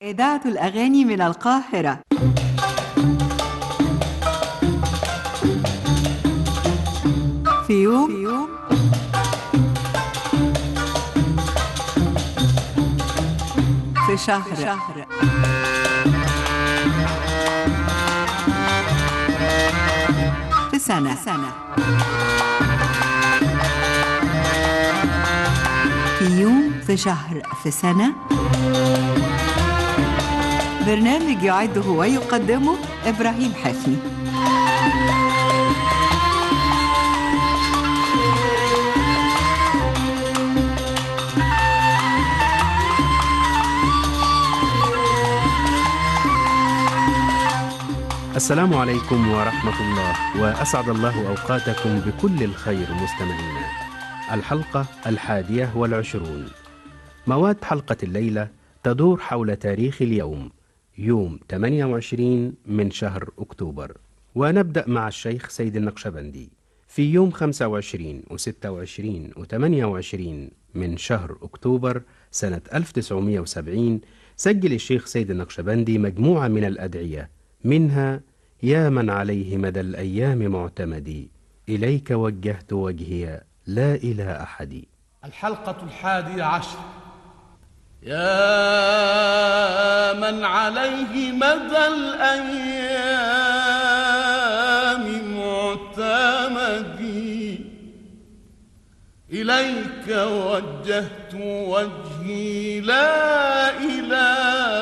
إذاعة الأغاني من القاهرة في يوم في يوم في شهر, في شهر في سنة, في سنة في يوم في شهر في سنة برنامج يعده ويقدمه إبراهيم حفني السلام عليكم ورحمة الله وأسعد الله أوقاتكم بكل الخير مستمعينا الحلقة الحادية والعشرون مواد حلقة الليلة تدور حول تاريخ اليوم يوم 28 من شهر أكتوبر ونبدأ مع الشيخ سيد النقشبندي في يوم 25 و26 و28 من شهر أكتوبر سنة 1970 سجل الشيخ سيد النقشبندي مجموعة من الأدعية منها يا من عليه مدى الأيام معتمدي إليك وجهت وجهي لا إلى أحد الحلقة الحادية عشر يا من عليه مدى الأيام معتمدي إليك وجهت وجهي لا إلى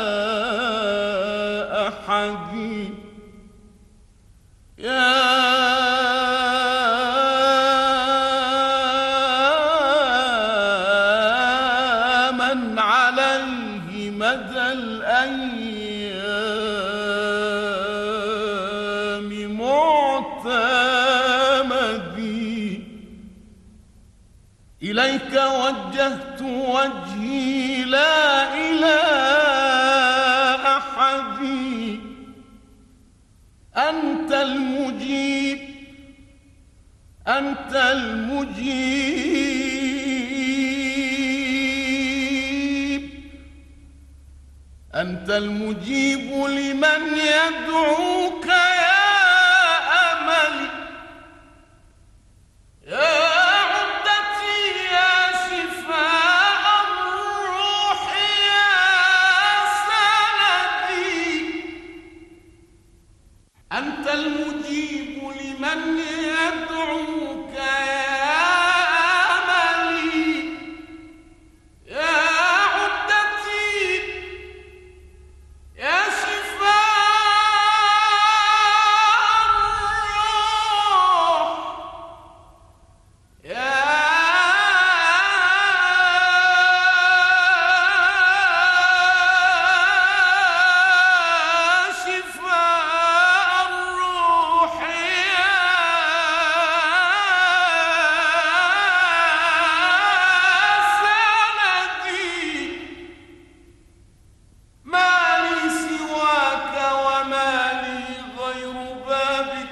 أحد يا من عليه مدى الأيام معتمدي إليك وجهت وجهي لا إلى أحد أنت المجيب أنت المجيب أنت المجيب لمن يدعوك يا أملي يا عدتي يا شفاء الروح يا سندي أنت المجيب لمن يدعوك يا أملي يا عدتي يا شفاء الروح يا شفاء الروح يا سندي ما لي سواك وما لي غير بابك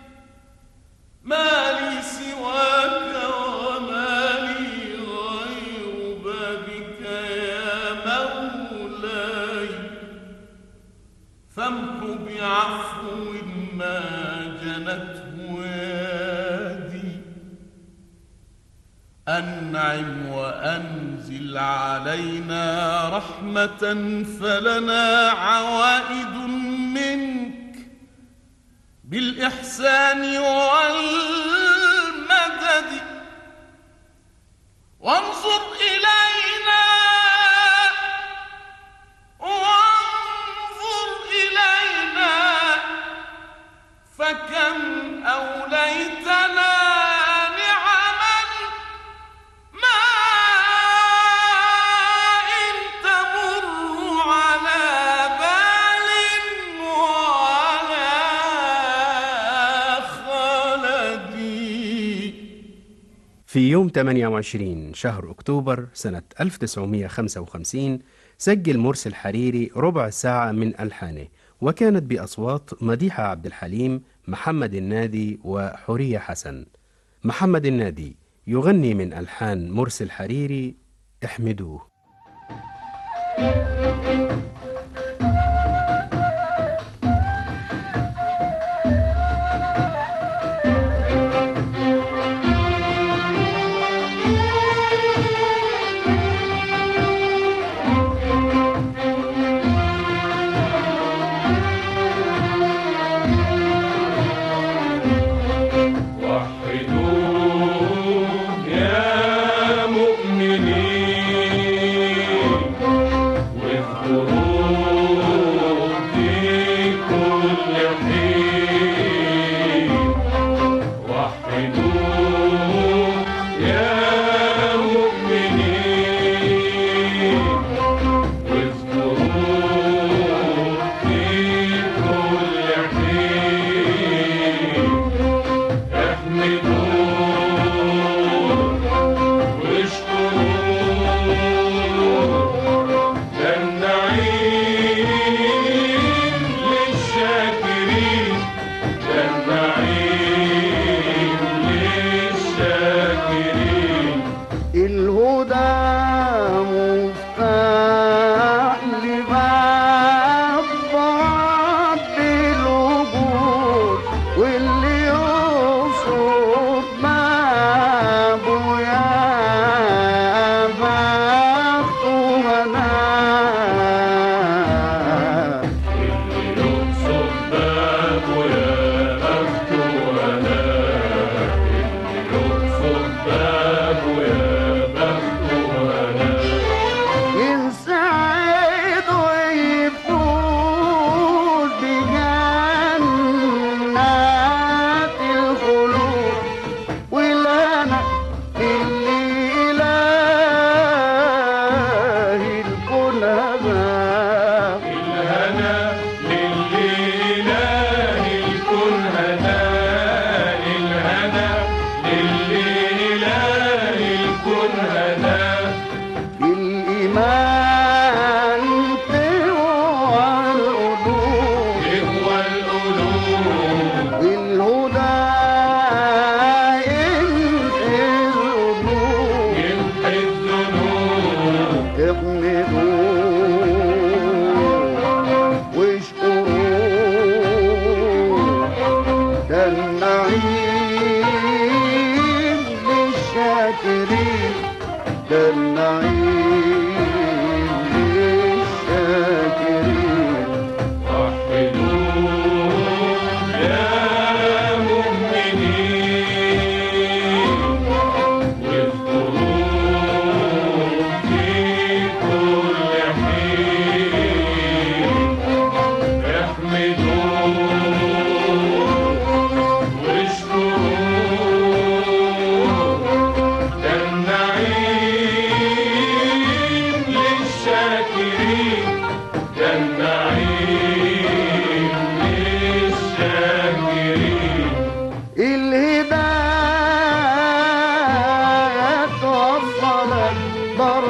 ما لي سواك وما لي غير بابك يا مولاي فامح بعفو ما جنته يدي أنعم وأنزل علينا رحمة فلنا عوائد منك بالإحسان والمدد وانظر إلينا وانظر إلينا فكم أوليتنا نعما ما إن تمر على بال وعلى خلدي في يوم 28 شهر أكتوبر سنة 1955 سجل مرسي الحريري ربع ساعة من ألحانه وكانت بأصوات مديحة عبد الحليم محمد النادي وحورية حسن محمد النادي يغني من ألحان مرسي الحريري احمدوه ده النعيم للشاكرين الهداية توصلك بر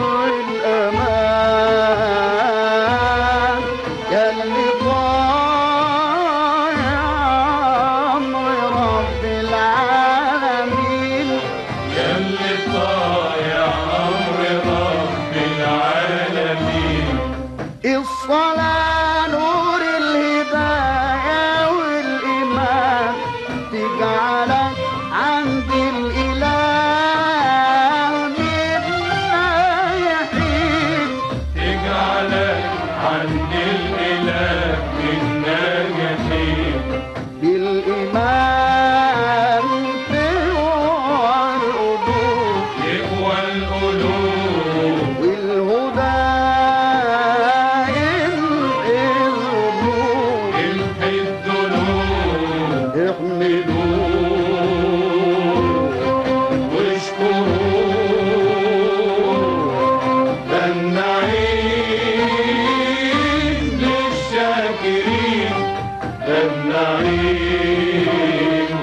الأمان يلي طايع أمر رب العالمين يلي طايع أمر رب العالمين الصلاة نور الهداية والإيمان تجعلك عند الإله من يحيد تجعلك عند الإله من ناجحين بالإيمان تقوى القلوب تقوى القلوب والهدى يمحي الذنوب يمحي الذنوب احمدوه واشكروه ده النعيم للشاكرين ده النعيم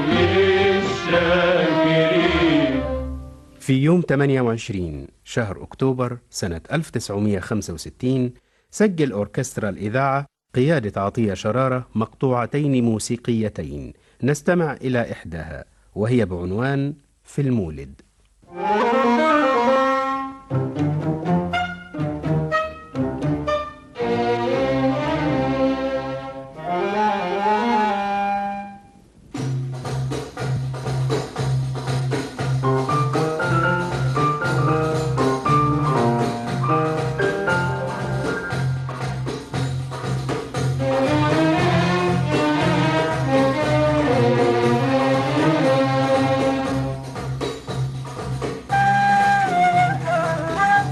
للشاكرين في يوم 28 شهر أكتوبر سنة 1965 سجل أوركسترا الإذاعة قيادة عطية شرارة مقطوعتين موسيقيتين نستمع إلى إحداها وهي بعنوان في المولد الهداية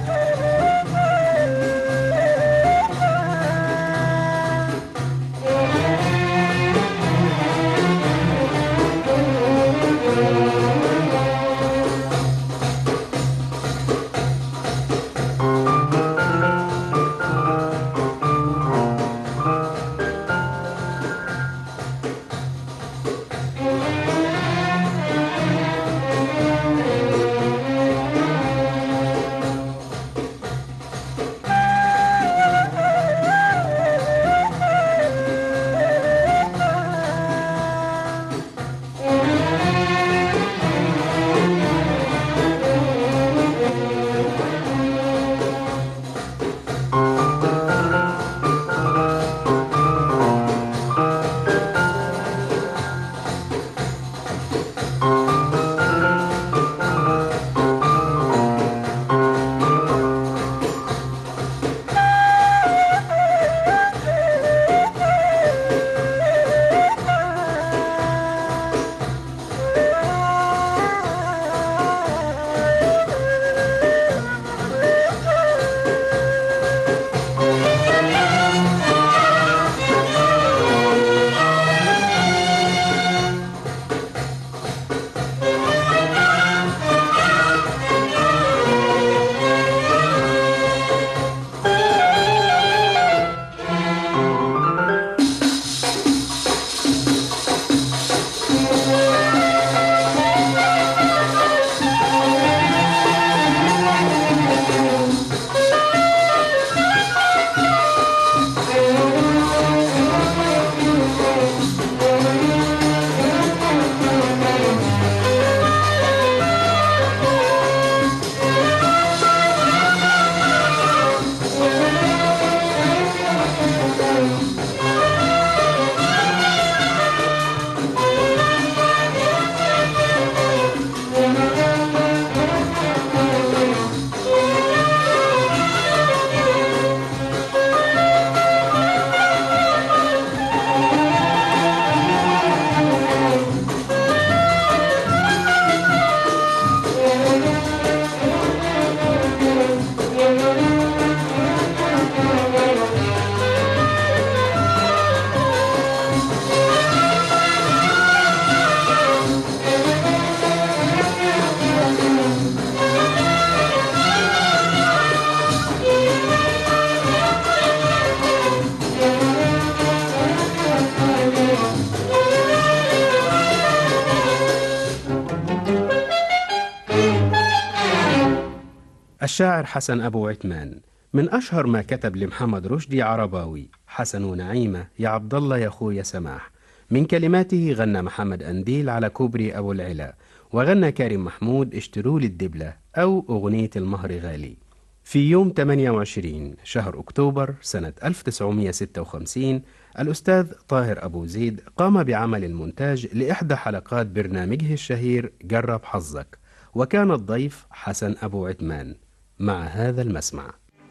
الشاعر حسن أبو عثمان من أشهر ما كتب لمحمد رشدي عرباوي حسن ونعيمة يا عبد الله يا خويا سماح من كلماته غنى محمد أنديل على كوبري أبو العلا وغنى كريم محمود اشتروا لي الدبلة أو أغنية المهر غالي في يوم 28 شهر أكتوبر سنة 1956 الأستاذ طاهر أبو زيد قام بعمل المونتاج لإحدى حلقات برنامجه الشهير جرب حظك وكان الضيف حسن أبو عثمان مع هذا المسمع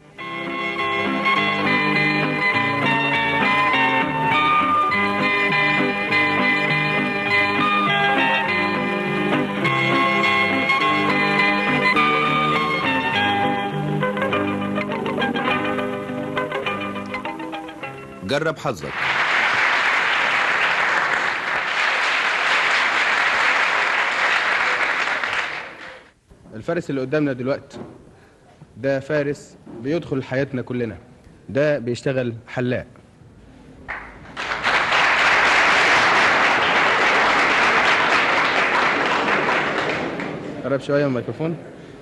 جرب حظك الفارس اللي قدامنا دلوقتي ده فارس بيدخل حياتنا كلنا ده بيشتغل حلاق قرب شوية من الميكروفون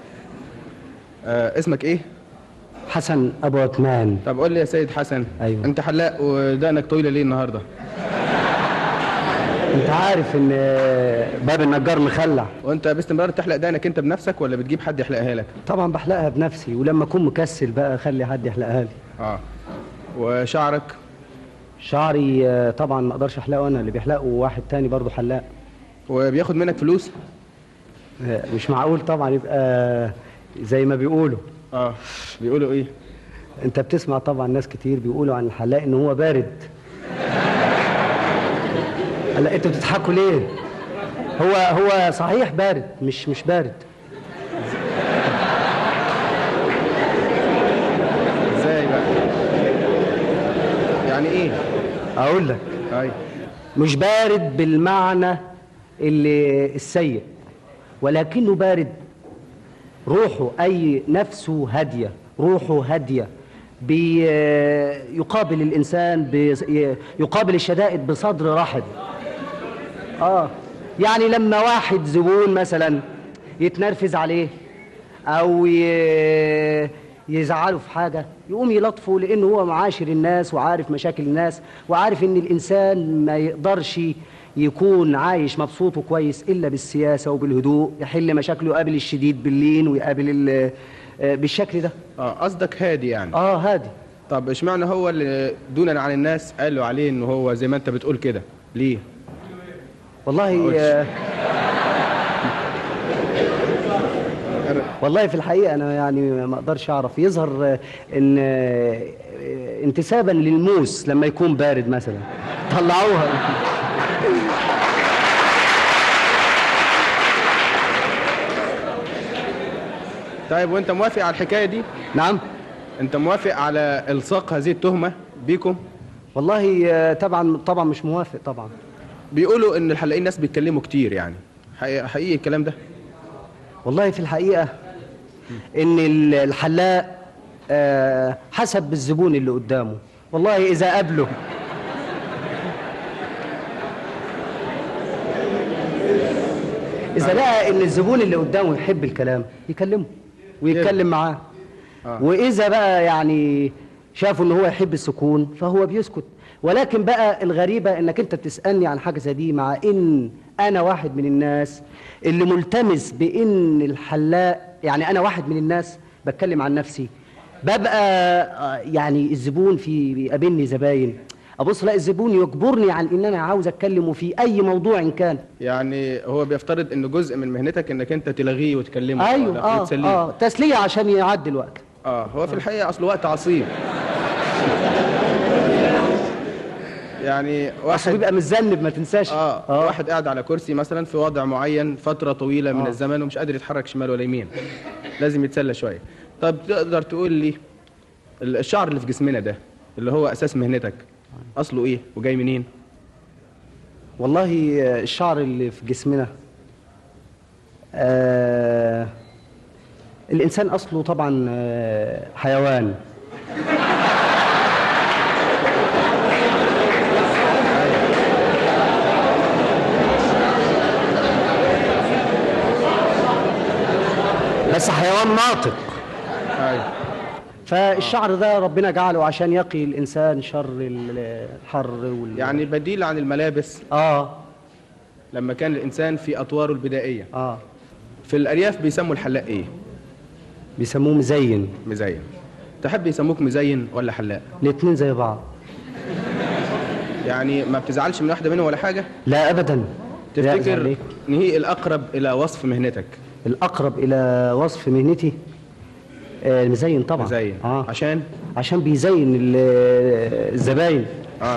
آه اسمك ايه؟ حسن ابو عثمان طب قول لي يا سيد حسن أيوة. انت حلاق ودقنك طويلة ليه النهارده؟ انت عارف ان باب النجار مخلع وانت باستمرار تحلق دقنك انت بنفسك ولا بتجيب حد يحلقها لك؟ طبعا بحلقها بنفسي ولما اكون مكسل بقى اخلي حد يحلقها لي اه وشعرك شعري آه، طبعا ما اقدرش احلقه انا اللي بيحلقه واحد تاني برضه حلاق وبياخد منك فلوس؟ آه، مش معقول طبعا يبقى زي ما بيقولوا اه بيقولوا ايه؟ انت بتسمع طبعا ناس كتير بيقولوا عن الحلاق ان هو بارد هلا انتوا بتضحكوا ليه هو هو صحيح بارد مش مش بارد ازاي بقى؟ يعني ايه؟ اقول لك اي مش بارد بالمعنى اللي السيء ولكنه بارد روحه أي نفسه هادية روحه هادية بيقابل الإنسان بي- يقابل الشدائد بصدر رحب آه يعني لما واحد زبون مثلا يتنرفز عليه أو ي- يزعله في حاجة يقوم يلطفه لأنه هو معاشر الناس وعارف مشاكل الناس وعارف إن الإنسان ما يقدرش يكون عايش مبسوط وكويس إلا بالسياسة وبالهدوء يحل مشاكله يقابل الشديد باللين ويقابل ال- آه، بالشكل ده اه قصدك هادي يعني آه هادي طب اشمعنى هو اللي دونا عن الناس قالوا عليه ان هو زي ما انت بتقول كده ليه والله قلتش. آه، والله في الحقيقة أنا يعني ما أقدرش أعرف يظهر آه، إن آه، آه، انتسابا للموس لما يكون بارد مثلا طلعوها طيب وانت موافق على الحكايه دي نعم انت موافق على الصاق هذه التهمه بيكم والله آه، طبعا طبعا مش موافق طبعا بيقولوا ان الحلاقين ناس بيتكلموا كتير يعني حقيقي, حقيقي الكلام ده والله في الحقيقة إن ال- الحلاق آه، حسب الزبون اللي قدامه والله إذا قابله إذا لقى إن الزبون اللي قدامه يحب الكلام يكلمه ويتكلم معاه وإذا بقى يعني شافوا إن هو يحب السكون فهو بيسكت ولكن بقى الغريبة إنك أنت بتسألني عن حاجة زي دي مع إن أنا واحد من الناس اللي ملتمس بإن الحلاق يعني أنا واحد من الناس بتكلم عن نفسي ببقى آه، يعني الزبون في بيقابلني زباين ابص الاقي الزبون يجبرني عن ان انا عاوز اتكلم في اي موضوع إن كان يعني هو بيفترض ان جزء من مهنتك انك انت تلغيه وتكلمه ايوه ولا اه وتسليه. اه تسليه عشان يعدي الوقت اه هو في الحقيقه اصله وقت عصيب يعني بس واحد بيبقى متذنب ما تنساش آه, اه واحد قاعد على كرسي مثلا في وضع معين فتره طويله من آه. الزمن ومش قادر يتحرك شمال ولا يمين لازم يتسلى شويه طب تقدر تقول لي ال- الشعر اللي في جسمنا ده اللي هو اساس مهنتك اصله ايه وجاي منين والله آه، الشعر اللي في جسمنا آه الانسان اصله طبعا آه حيوان بس حيوان ناطق فالشعر ده ربنا جعله عشان يقي الانسان شر الحر وال يعني بديل عن الملابس اه لما كان الانسان في اطواره البدائيه اه في الارياف بيسموا الحلاق ايه بيسموه مزين مزين تحب يسموك مزين ولا حلاق الاتنين زي بعض يعني ما بتزعلش من واحده منهم ولا حاجه لا ابدا لا تفتكر أزعل ان هي الاقرب الى وصف مهنتك الاقرب الى وصف مهنتي آه، المزين طبعا مزين اه عشان عشان بيزين ال- الزباين اه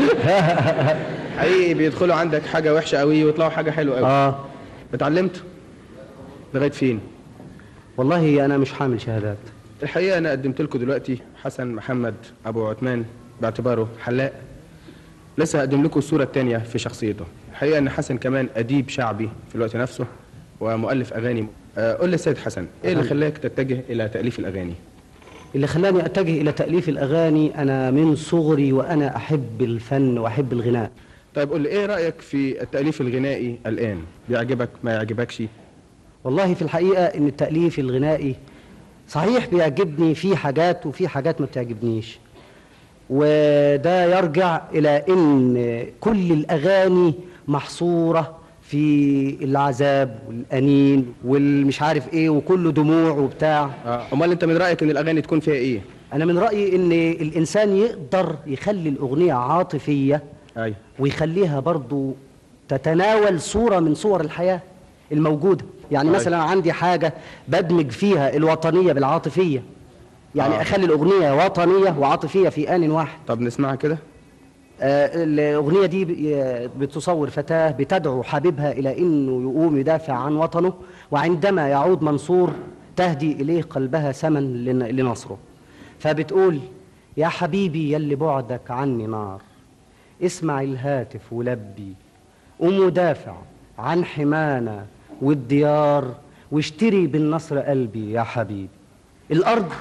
حقيقي بيدخلوا عندك حاجه وحشه قوي ويطلعوا حاجه حلوه قوي اه اتعلمت لغايه فين والله انا مش حامل شهادات الحقيقه انا قدمت لكم دلوقتي حسن محمد ابو عثمان باعتباره حلاق لسه هقدم لكم الصوره الثانيه في شخصيته الحقيقه ان حسن كمان اديب شعبي في الوقت نفسه ومؤلف اغاني آه، قول لي السيد حسن ايه اللي خلاك تتجه الى تاليف الاغاني اللي خلاني اتجه الى تاليف الاغاني انا من صغري وانا احب الفن واحب الغناء طيب قول لي ايه رايك في التاليف الغنائي الان بيعجبك ما يعجبكش والله في الحقيقه ان التاليف الغنائي صحيح بيعجبني في حاجات وفي حاجات ما بتعجبنيش وده يرجع الى ان كل الاغاني محصوره في العذاب والانين والمش عارف ايه وكله دموع وبتاع آه، امال انت من رايك ان الاغاني تكون فيها ايه انا من رايي ان الانسان يقدر يخلي الاغنيه عاطفيه ايوه ويخليها برضو تتناول صورة من صور الحياة الموجودة يعني طيب. مثلا عندي حاجة بدمج فيها الوطنية بالعاطفية يعني آه. أخلي الأغنية وطنية وعاطفية في آن واحد طب نسمعها كده آه الأغنية دي ب- بتصور فتاة بتدعو حبيبها إلى أنه يقوم يدافع عن وطنه وعندما يعود منصور تهدي إليه قلبها ثمن لن- لنصره فبتقول يا حبيبي يلي بعدك عني نار اسمع الهاتف ولبي قوم ودافع عن حمانا والديار واشتري بالنصر قلبي يا حبيبي الأرض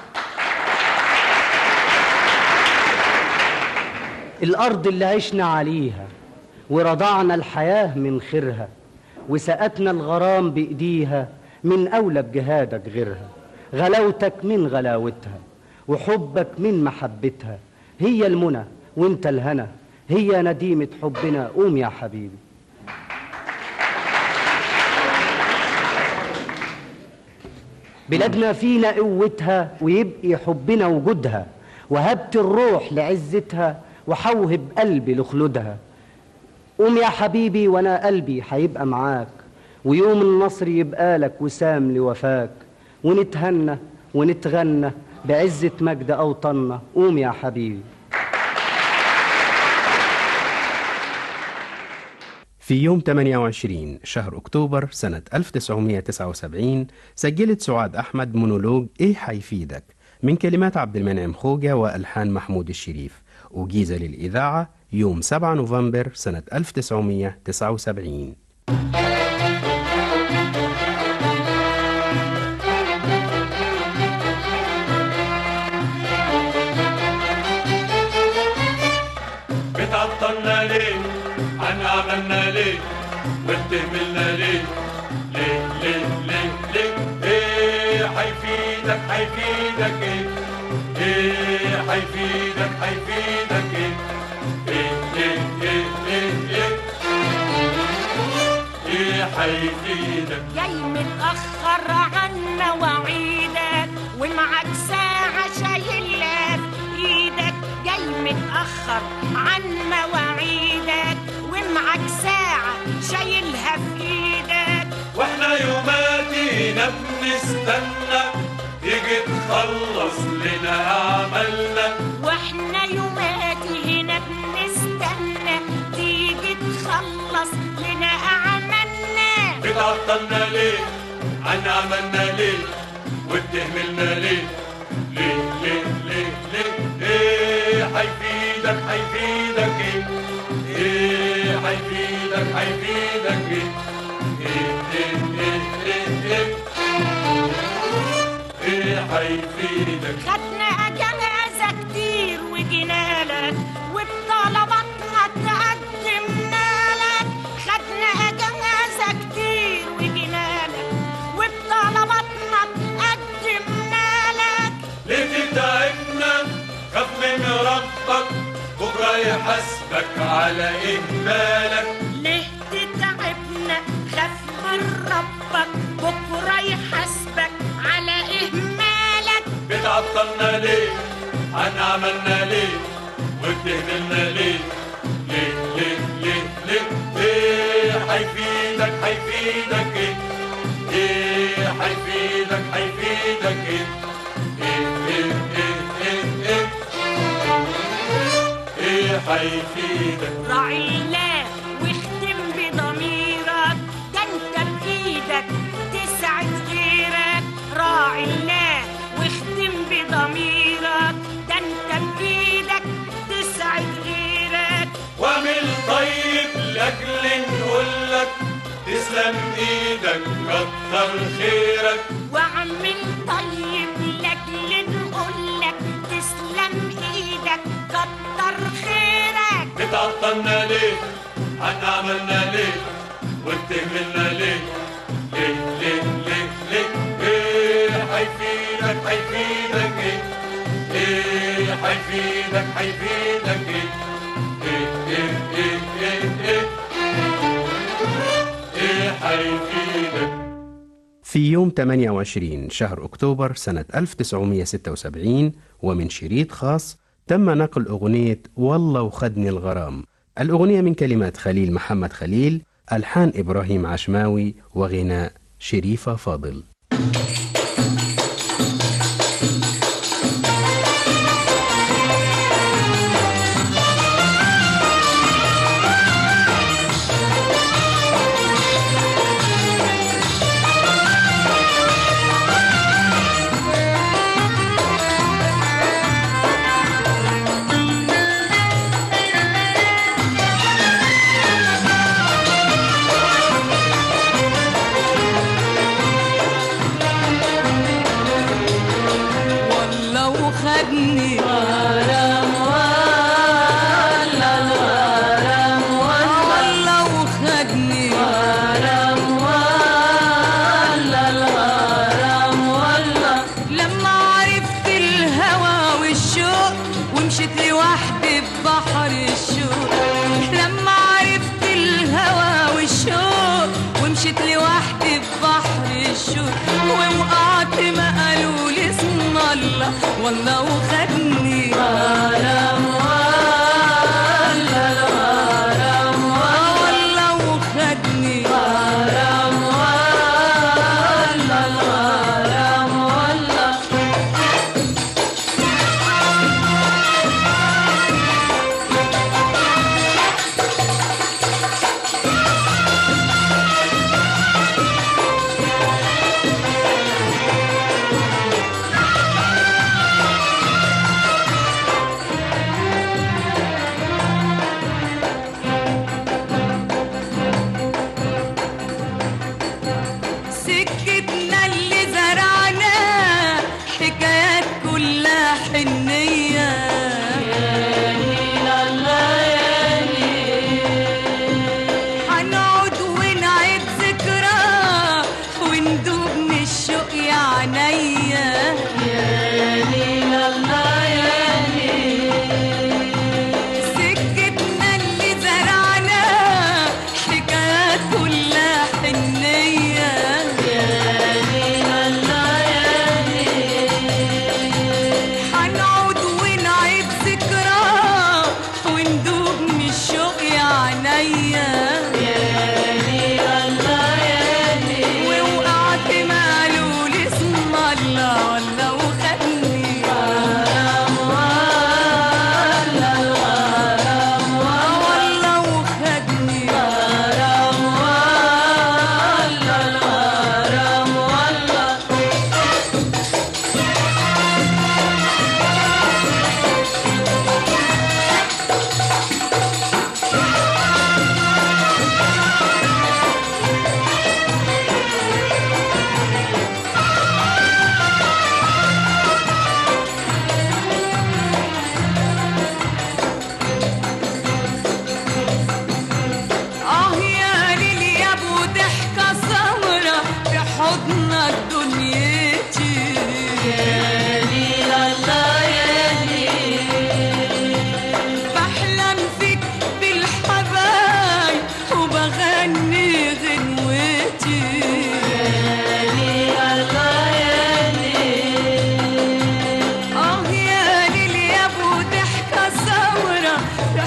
الأرض اللي عشنا عليها ورضعنا الحياة من خيرها وسقتنا الغرام بإيديها من أولى بجهادك غيرها غلاوتك من غلاوتها وحبك من محبتها هي المنى وانت الهنا هي نديمة حبنا قوم يا حبيبي بلادنا فينا قوتها ويبقي حبنا وجودها وهبت الروح لعزتها وحوهب قلبي لخلودها قوم يا حبيبي وانا قلبي هيبقى معاك ويوم النصر يبقى لك وسام لوفاك ونتهنى ونتغنى بعزة مجد أوطاننا قوم يا حبيبي في يوم 28 شهر أكتوبر سنة 1979 سجلت سعاد أحمد مونولوج إيه حيفيدك من كلمات عبد المنعم خوجة وألحان محمود الشريف أجيز للإذاعة يوم 7 نوفمبر سنة 1979 بتعطلنا ليه عن عملنا ليه وبتهملنا ليه ليه ليه ليه ليه ايه حيفيدك حيفيدك ايه ايه حيفيدك حيفيدك ايه ايه ايه ايه ايه ايه ايه حيفيدك جاي متأخر عنا وعيدك ومعك ساعة شايلها في ايدك جاي متأخر عن مواعيدك ومعك ساعة شايلها في ايدك واحنا يوماتينا بنستنى تيجي تخلص لنا اعمالنا واحنا يوماتي هنا بنستنى تيجي تخلص لنا أعمالنا بتعطلنا ليه عن عملنا ليه وبتهملنا ليه ليه ليه ليه ليه ايه حيفيدك حيفيدك ايه ايه حيفيدك حيفيدك ايه ايه ايه ايه ايه ايه ايه حيفيدك خدنا أجازة كتير وجينالك وبطلباتنا تقدمنا لك خدنا أجازة كتير وجينالك وبطلباتنا تقدمنا لك ليه تتعب بكرة يحاسبك على إهمالك ليه تتعبنا خاف من ربك بكرة يحاسبك على إهمالك بتعطلنا ليه عن عملنا ليه وبتهملنا ليه ليه ليه ليه ليه ليه حيفيدك حيفيدك ايه ايه حيفيدك حيفيدك ايه ايه ايه ايه ايه ايه ايه حيفيدك راعي الله واختم بضميرك ده انت بايدك تسعد غيرك راعي الله واختم بضميرك ده انت بايدك تسعد غيرك واعمل طيب لاجل نقولك تسلم ايدك كتر خيرك واعمل طيب لاجل نقولك تسلم ايدك كتر خيرك بتعطلنا ليه عن عملنا ليه وبتهملنا ليه ليه ليه ليه ليه ايه حيفيدك حيفيدك ايه ايه حيفيدك حيفيدك ايه ايه ايه ايه ايه ايه ايه حيفيدك في يوم 28 شهر أكتوبر سنة 1976 ومن شريط خاص تم نقل أغنية والله وخدني الغرام الأغنية من كلمات خليل محمد خليل ألحان إبراهيم عشماوي وغناء شريفة فاضل والله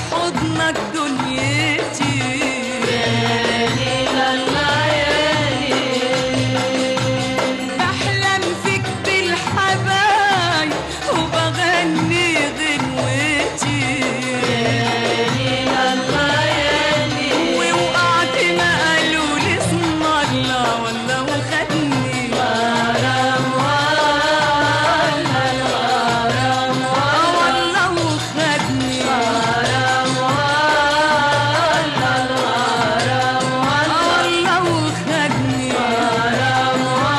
حضنك دنيتي بحلم فيك بالحبايب وبغني غنوتي ووقعت ما قالوا لي اسم الله والله وخدني غرام والله والله وخدني غرام والله وخدني غرام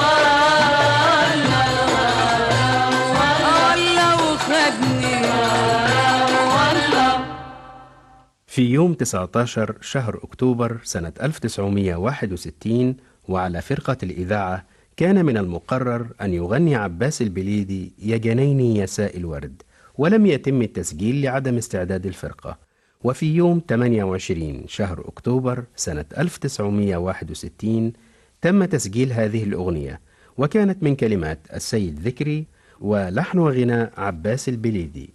والله وخدني والله في يوم 19 شهر أكتوبر سنة 1961 وعلى فرقة الإذاعة كان من المقرر أن يغني عباس البليدي يا جنيني يساء الورد ولم يتم التسجيل لعدم استعداد الفرقة وفي يوم 28 شهر أكتوبر سنة 1961 تم تسجيل هذه الأغنية وكانت من كلمات السيد ذكري ولحن وغناء عباس البليدي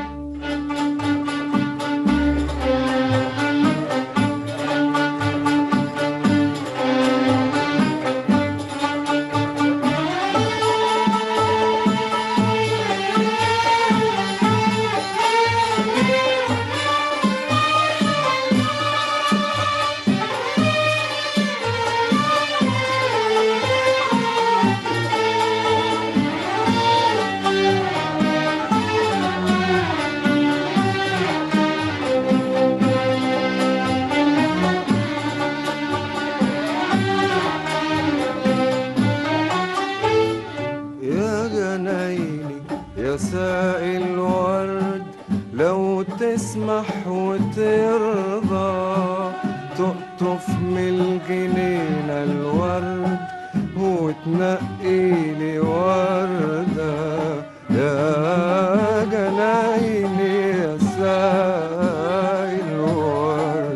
يا جنايني يا ساقي الورد لو تسمح وترضى تقطف من الجنينة الورد وتنقي لي وردة يا جنايني يا ساقي الورد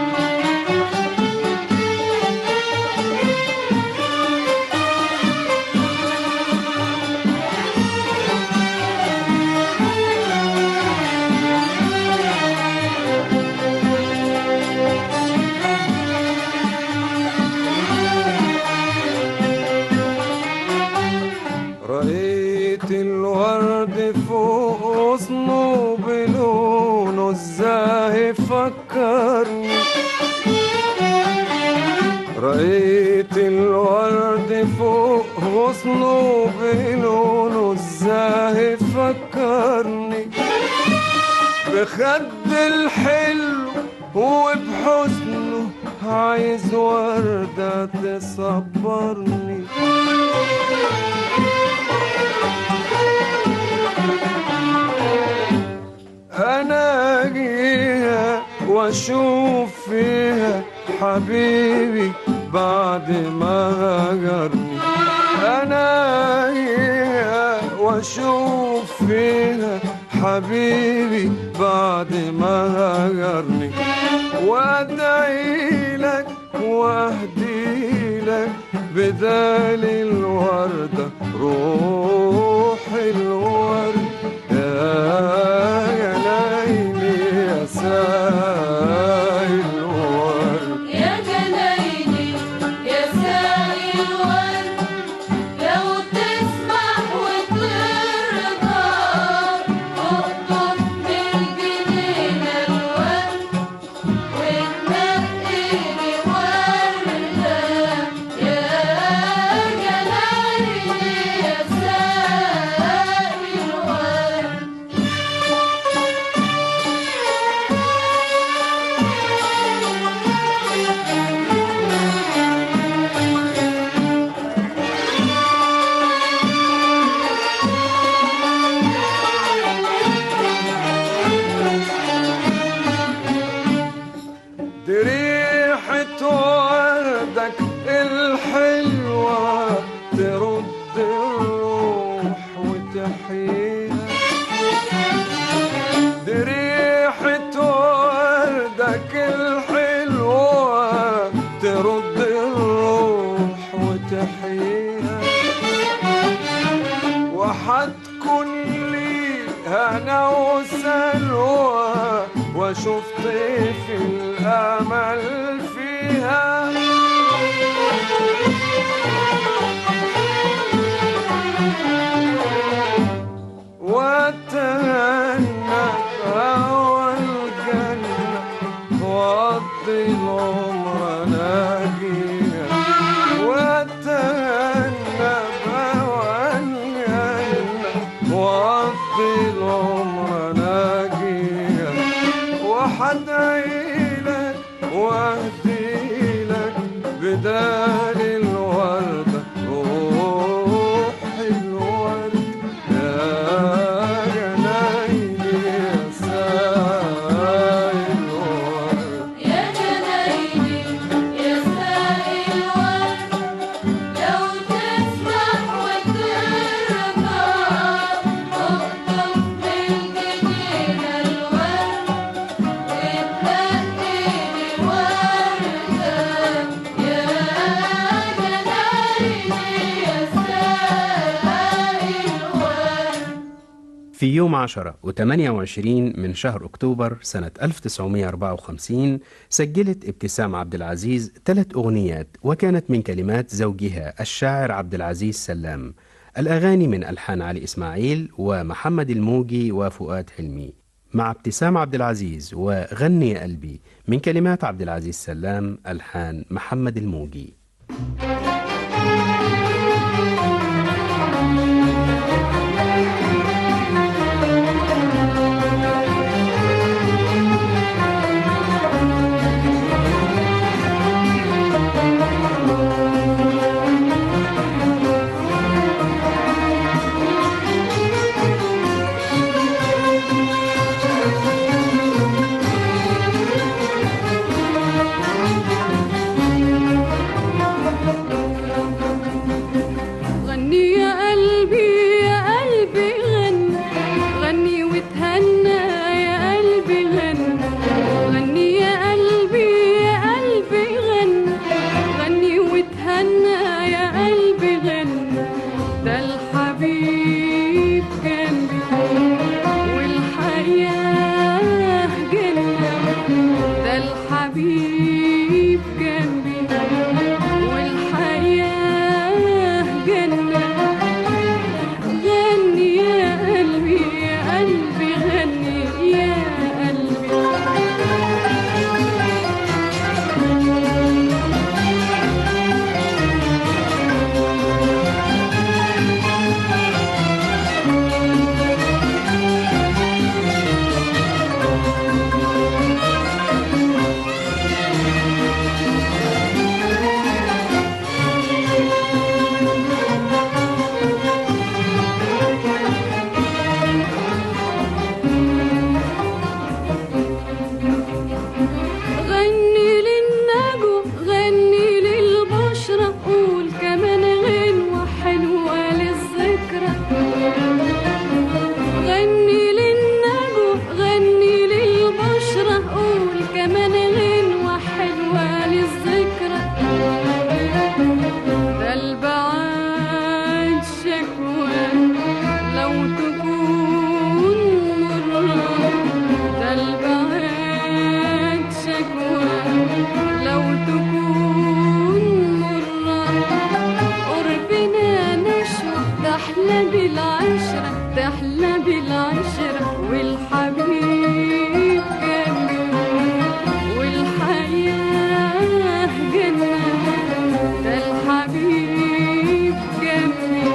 رأيت الورد فوق غصنه بلونه ازاي فكرني رأيت الورد فوق غصنه بلونه ازاي فكرني بخد الحلو وبحزنه عايز وردة تصبرني انا اجيها واشوف فيها حبيبي بعد ما هجرني انا اجيها واشوف فيها حبيبي بعد ما هجرني وادعي لك واهدي لك بدال الوردة روح الورد يا جنايني يا ساي الورد يا جنايني يا ساقي الورد لو تسمح وترضى اقطف من الجنينة الورد وتنقي لي وردة يا جنايني يا ساقي الورد دي ريحة وردك الحلوة ترد الروح وتحييها دي ريحة وردك الحلوة ترد الروح وتحييها وحتكون لي هنا وسلوى واشوف طيف الامل فيها واتهنى بهوى الجنة واقضي العمر ناجيا واتهنى بهوى الجنة واقضي العمر ناجيا وحدعي لك واهدي لك بدال الوردة روح الورد يا جنايني يا ساي الورد يا جنايني يا ساقي الورد لو تسمح وترضى تقطف من جنينة الورد وتنقي لي وردة يا جنايني يا ساقي الورد في يوم 10 و28 من شهر أكتوبر سنة 1954 سجلت ابتسام عبد العزيز ثلاث أغنيات وكانت من كلمات زوجها الشاعر عبد العزيز سلام الأغاني من ألحان علي إسماعيل ومحمد الموجي وفؤاد حلمي مع ابتسام عبد العزيز وغني يا قلبي من كلمات عبد العزيز سلام ألحان محمد الموجي غني يا قلبي يا قلبي غني غني وتهنى يا قلبي غني غني يا قلبي يا قلبي غني غني وتهنى يا قلبي غني ده الحبيب جنبي والحياة جنة ده الحبيب جنبي والحياة جنة غني يا قلبي يا قلبي غني يا قلبي غني للنجو غني للبشرة قول كمان غنوة حلوة للذكرى غني للنجو غني للبشرة قول كمان غنوة حلوة للذكرى ده البعاد شكوى لو تكون مرة ده البعاد شكوى لو تكون مرة قربنا نشوف تحلى بالعشرة تحلى بالعشرة والحبيب جنبي والحياة جنة ده الحبيب جنبي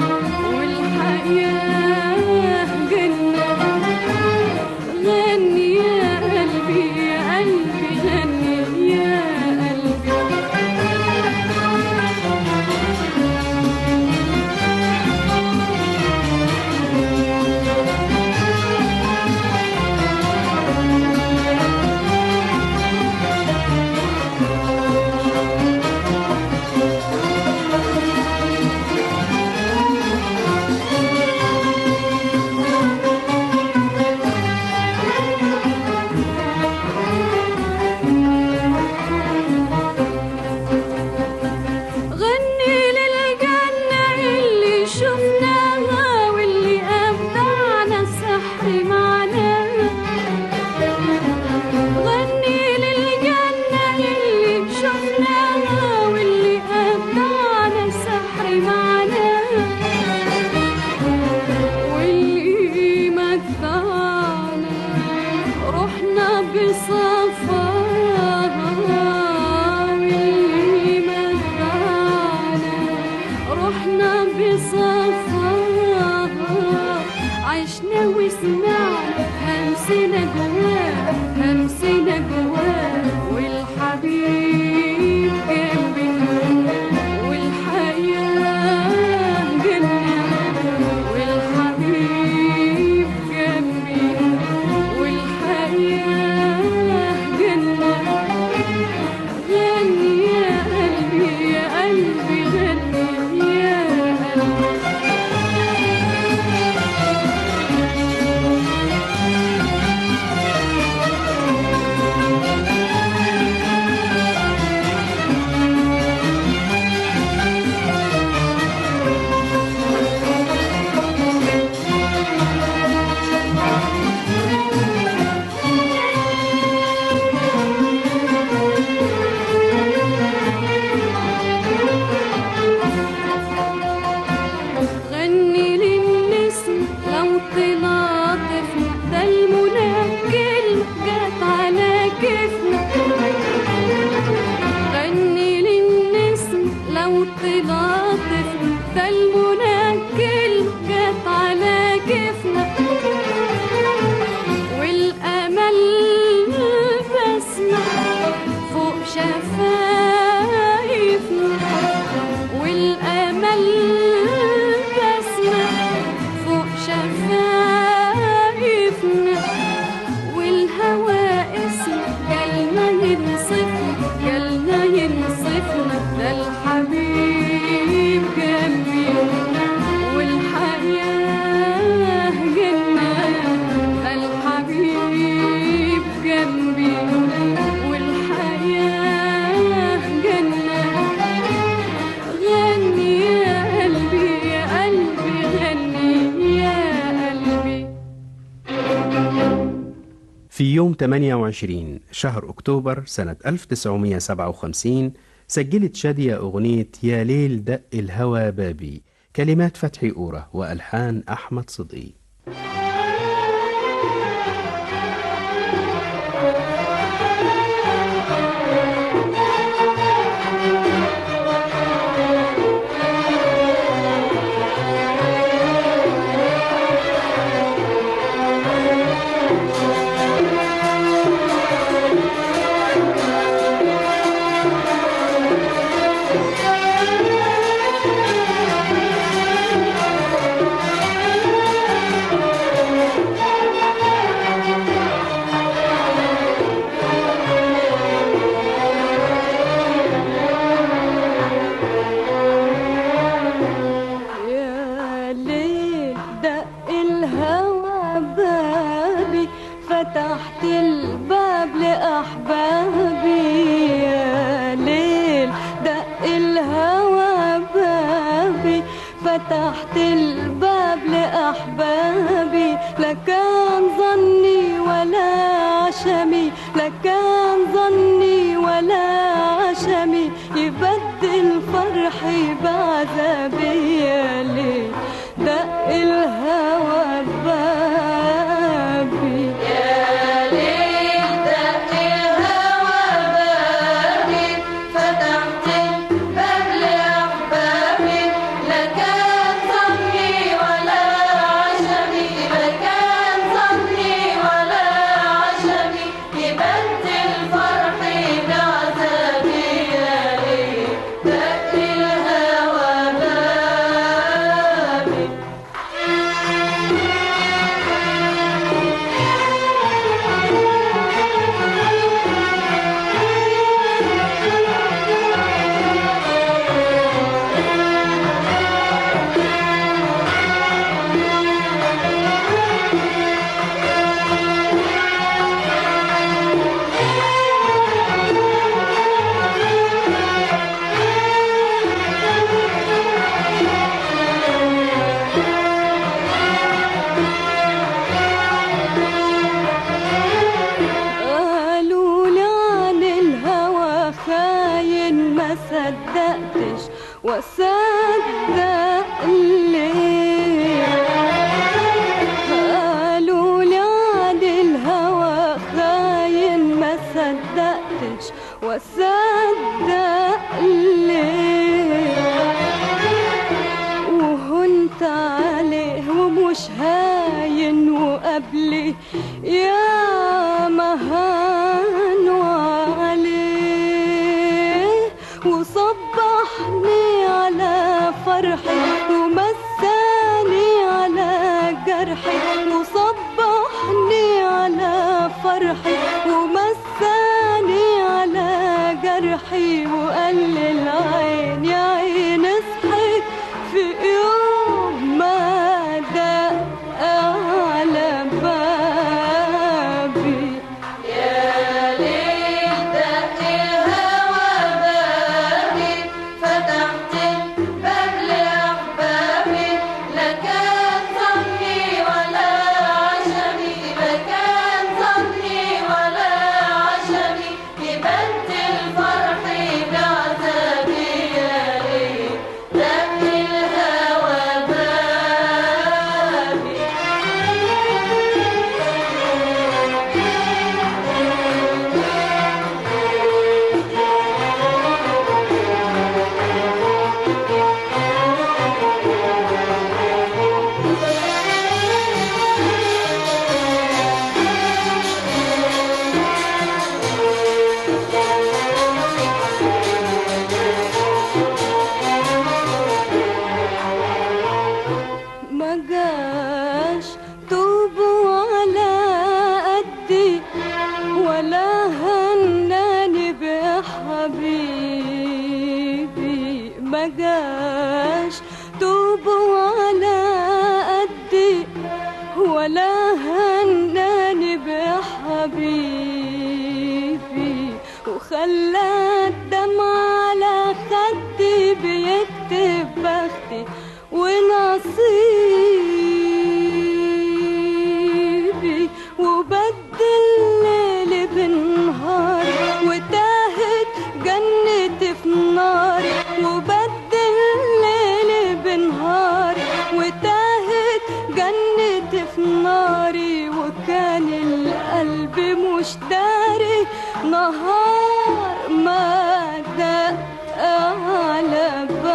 والحياة جنة غني يا قلبي يا قلبي غني يا قلبي بصفاها واللي متعنا رحنا بصفاها عشنا وسمعنا همسنا جواه همسنا جواه والحبيب جنبنا والحياة جنة والحبيب جنبي والحياة جنة غني يا قلبي يا قلبي غني يا قلبي غني للنسم لو تلاطفنا ده المنى كلمة جت على كيفنا غني للنسم لو تلاطفنا ده المنى كلمة جت على كيفنا والأمل بسمة فوق شفايفنا والأمل بسمة فوق شفايفنا والهوى اسم جالنا ينصفنا جالنا ينصفنا ده الحبيب جنبي والحياة جنة ده الحبيب جنبي والحياة جنة غني يا قلبي يا قلبي غني يا قلبي في يوم 28 شهر أكتوبر سنة 1957 سجلت شادية أغنية يا ليل دق الهوى بابي كلمات فتحي أورة وألحان أحمد صدقي يا ليل دق الهوى بابي فتحت الباب لأحبابي يا ليل دق الهوى بابي فتحت الباب لأحبابي لكان ظني ولا عشمي لكان ظني ولا عشمي يبدل فرحي بعذابي يا ليل دق الهوى بابي يا ليل دق الهوى بابي فتحت الباب لأحبابي لكان ظني ولا عشمي لكان ظني ولا عشمي يبدل فرحي بعذابي يا ليل دق الهوى بابي قالوا لي عن الهوى خاين ما صدقتش وصدق ليه قالوا لي عن الهوى خاين صدقتش وصدق ليه وهنت عليه ومش هاين وقبلي يا مهان عليه وصبحني على فرحي ومساني على جرحي وصبحني على فرحي ومساني على جرحي وقال لي العين يا عين اصحي في يوم ما دق على بابي يا ليل دق الهوى بابي فتحت الباب لأحبابي لا كان ظني ولا عشمي لا كان ظني ولا عشمي كبنت الفرح بعذابي يا ليل دق الهوى بابي ما جاش طوبوا على قدي ولا هناني بحبيبي ما جاش طوبوا على قدي ولا هناني بحبيبي وخلى الدمع على خدي بيكتب بختي ونصيبي وبدل الليل بالنهار وتاهت جنتي في نار وبدل الليل بالنهار وتاهت جنتي في ناري وكان القلب مش داري نهار ما دق على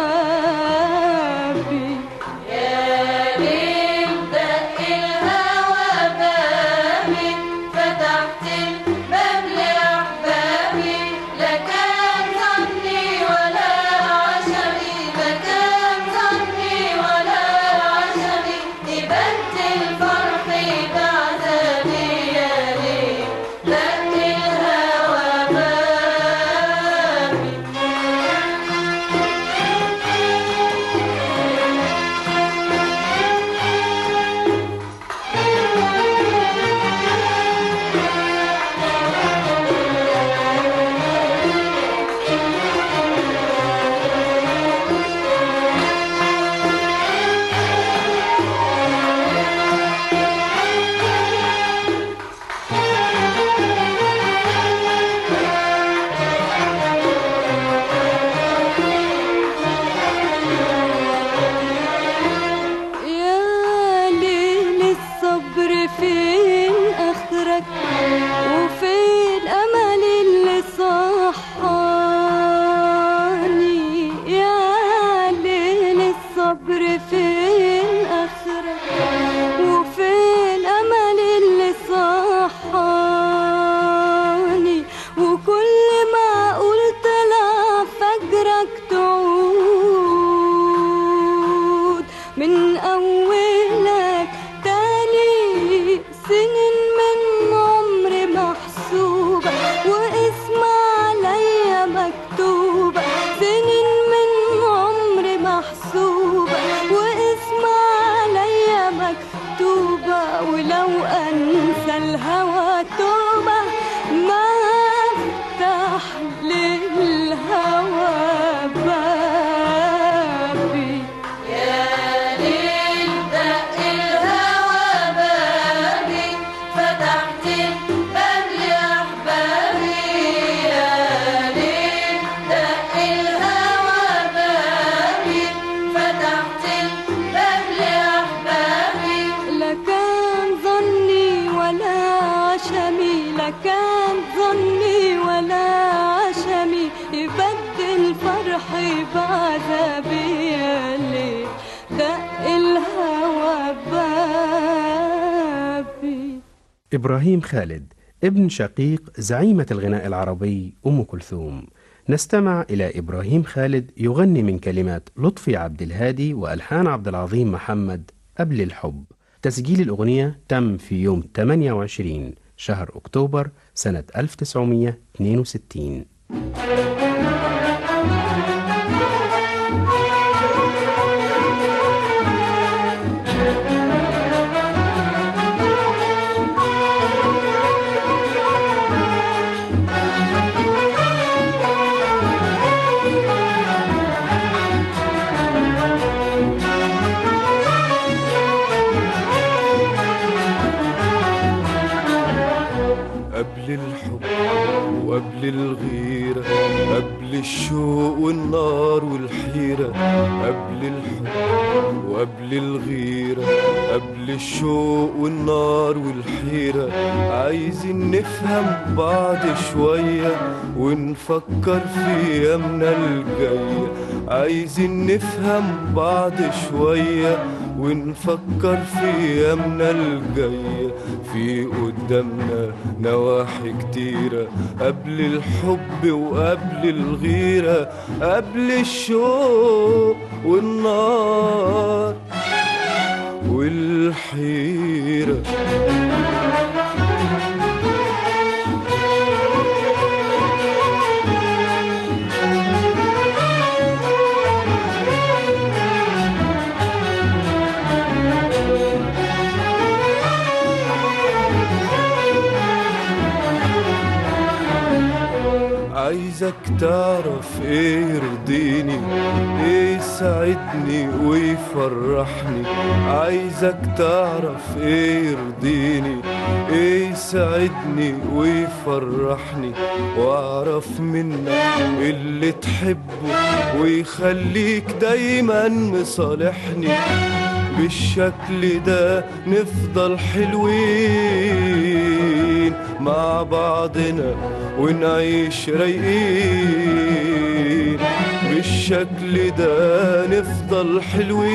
بابي يا ليل دق الهوى بابي فتحت الباب لأحبابي لا كان ظني ولا عشمي لا كان ظني ولا عشمي بنت الفرح بعذابي يا ليل دق الهوى بابي بعذابي يا ليل دق الهوى بابي إبراهيم خالد ابن شقيق زعيمة الغناء العربي أم كلثوم نستمع إلى إبراهيم خالد يغني من كلمات لطفي عبد الهادي وألحان عبد العظيم محمد قبل الحب تسجيل الأغنية تم في يوم 28 شهر أكتوبر سنة 1962 قبل الحب وقبل الغيرة قبل الشوق والنار والحيرة قبل الحب وقبل الغيرة قبل الشوق والنار والحيرة عايزين نفهم بعض شوية ونفكر في أيامنا الجاية عايزين نفهم بعض شوية ونفكر في أيامنا الجاية في قدامنا نواحي كتيرة قبل الحب وقبل الغيرة قبل الشوق والنار والحيرة عايزك تعرف ايه يرضيني ايه يسعدني ويفرحني عايزك تعرف ايه يرضيني ايه يسعدني ويفرحني واعرف منك اللي تحبه ويخليك دايما مصالحني بالشكل ده نفضل حلوين مع بعضنا ونعيش رايقين بالشكل ده نفضل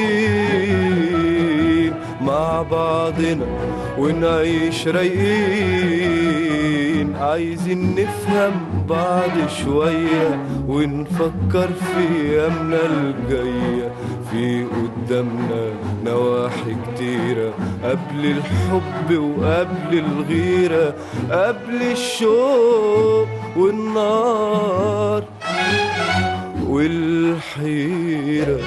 حلوين مع بعضنا ونعيش رايقين عايزين نفهم بعض شوية ونفكر في أيامنا الجاية في قدامنا نواحي كتيرة قبل الحب وقبل الغيرة قبل الشوق والنار والحيرة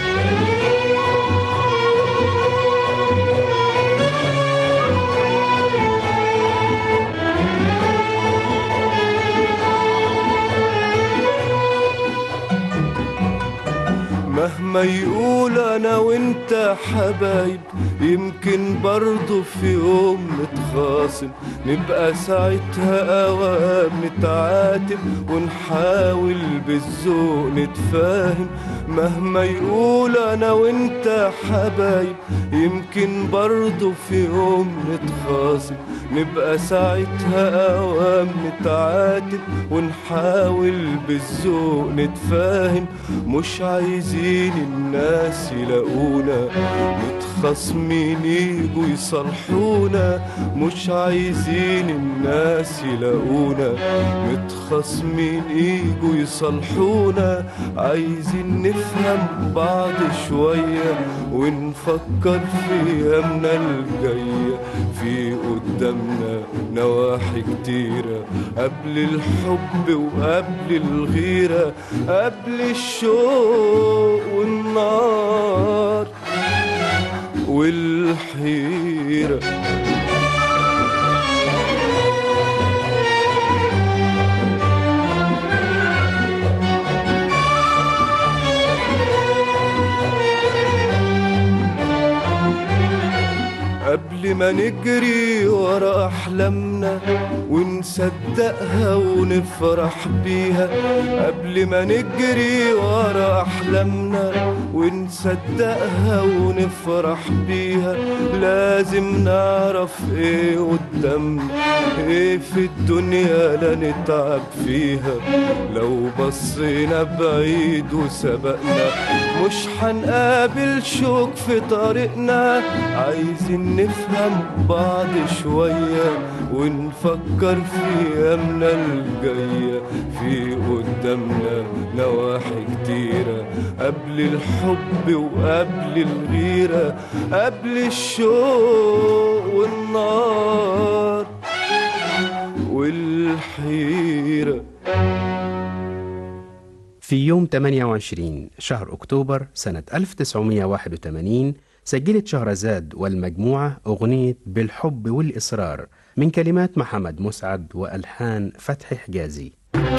مهما يقول انا وانت حبايب يمكن برضه في يوم نتخاصم نبقى ساعتها اوام نتعاتب ونحاول بالذوق نتفاهم مهما يقول انا وانت حبايب يمكن برضه في يوم نتخاصم نبقى ساعتها اوام نتعاتب ونحاول بالذوق نتفاهم مش عايزين الناس يلاقونا متخاصمين يجوا يصالحونا مش عايزين الناس يلاقونا متخاصمين يجوا يصالحونا عايزين نفهم بعض شوية ونفكر في أيامنا الجاية في قدامنا نواحي كتيرة قبل الحب وقبل الغيرة قبل الشوق والنار والحيرة قبل ما نجري ورا أحلامنا ونصدقها ونفرح بيها قبل ما نجري ورا أحلامنا ونصدقها ونفرح بيها لازم نعرف ايه قدامنا ايه في الدنيا لا نتعب فيها لو بصينا بعيد وسبقنا مش هنقابل شوك في طريقنا عايزين نفهم بعض شوية ونفكر في أيامنا الجاية في قدامنا نواحي كتيرة قبل الحب وقبل الغيرة قبل الشوق والنار والحيرة في يوم 28 شهر أكتوبر سنة 1981 سجلت شهرزاد والمجموعة أغنية بالحب والإصرار من كلمات محمد مسعد وألحان فتحي حجازي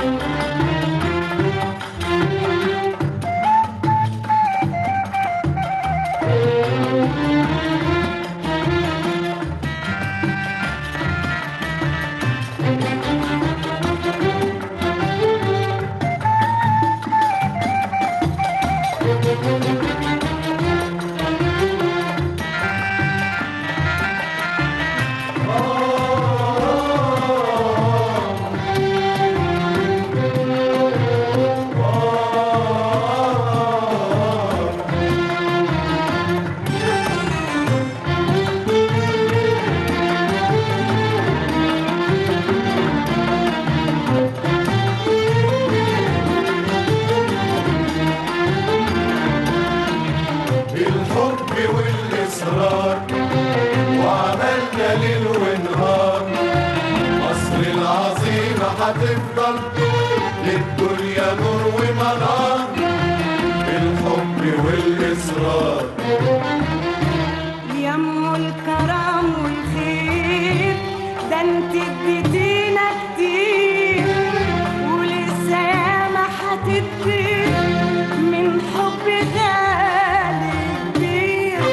بالحب والإصرار وعملنا ليل ونهار مصر العظيمة هتفضل للدنيا نور ومنار بالحب والإصرار يم الكرم والخير ده انت اديتينا كتير ولسه ياما هتدي من حب غالي كبير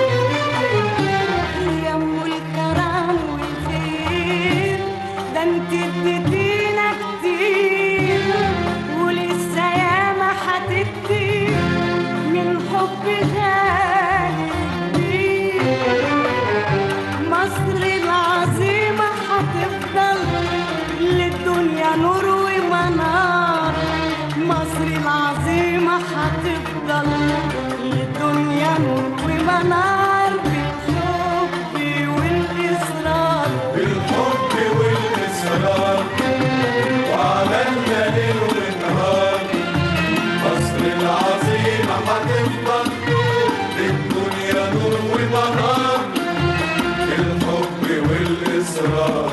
يم الكرم والخير ده انت اديتينا كتير ولسه ياما هتدي من حب غالي كبير مصر العظيمة هتفضل للدنيا نور ومنار مصر العظيمة هتفضل للدنيا نور ومنار بالحب والإصرار بالحب والإصرار وعملنا ليل ونهار مصر العظيمة هتفضل للدنيا نور ومنار بالحب والإصرار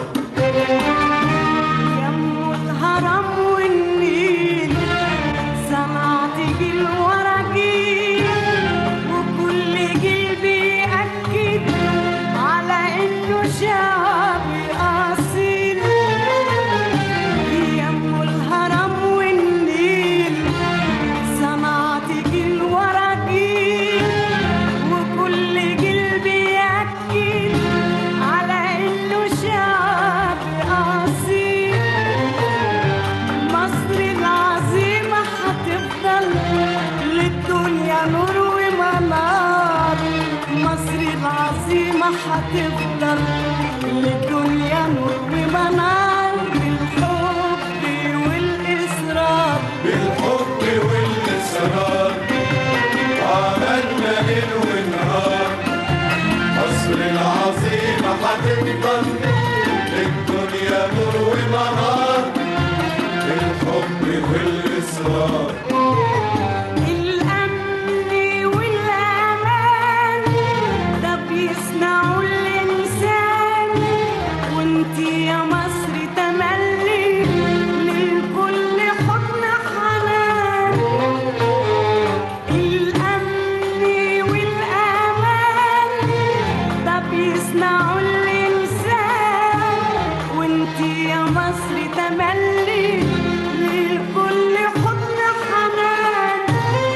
يم الهرم والنيل سمعت جيل ورا جيل وكل جيل بيأكد على إنه شعب أصيل يم الهرم والنيل سمعت جيل ورا جيل وكل جيل بيأكد على إنه شعب أصيل مصر العظيمة هتفضل للدنيا نور ومنار مصر العظيمة هتفضل للدنيا نور ومنار بالحب والإصرار بالحب والإصرار وعملنا ليل ونهار مصر العظيمة هتفضل للدنيا نور ومنار بالحب والإصرار الأمن والأمان ده بيصنعوا الإنسان وانتي يا مصر تملي للكل حضن حنان الأمن والأمان ده بيصنعوا الإنسان وانتي يا مصر تملي للكل حضن حنان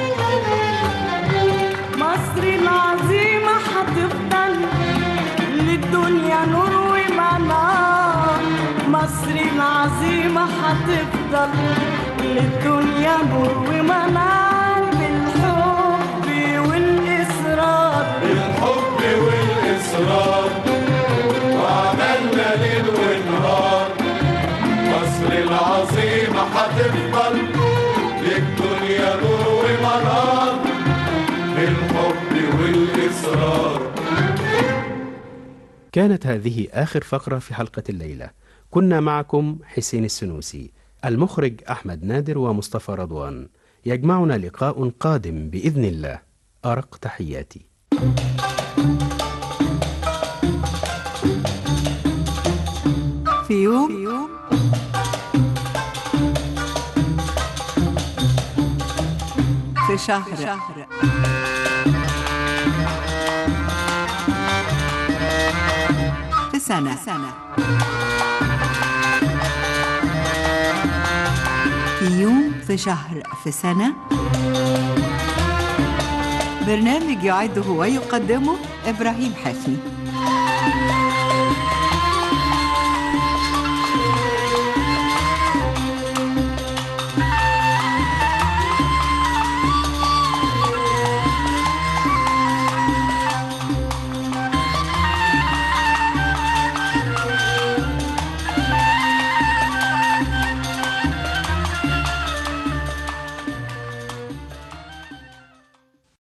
مصر العظيمة هتفضل للدنيا نور ومنار مصر العظيمة هتفضل للدنيا نور ومنار بالحب والإصرار وعملنا ليل ونهار مصر العظيمة هتفضل للدنيا نور ومنار بالحب والإصرار كانت هذه آخر فقرة في حلقة الليلة كنا معكم حسين السنوسي المخرج أحمد نادر ومصطفى رضوان يجمعنا لقاء قادم بإذن الله أرق تحياتي في يوم في شهر في سنة في يوم في شهر في سنة برنامج يعده ويقدمه إبراهيم حفني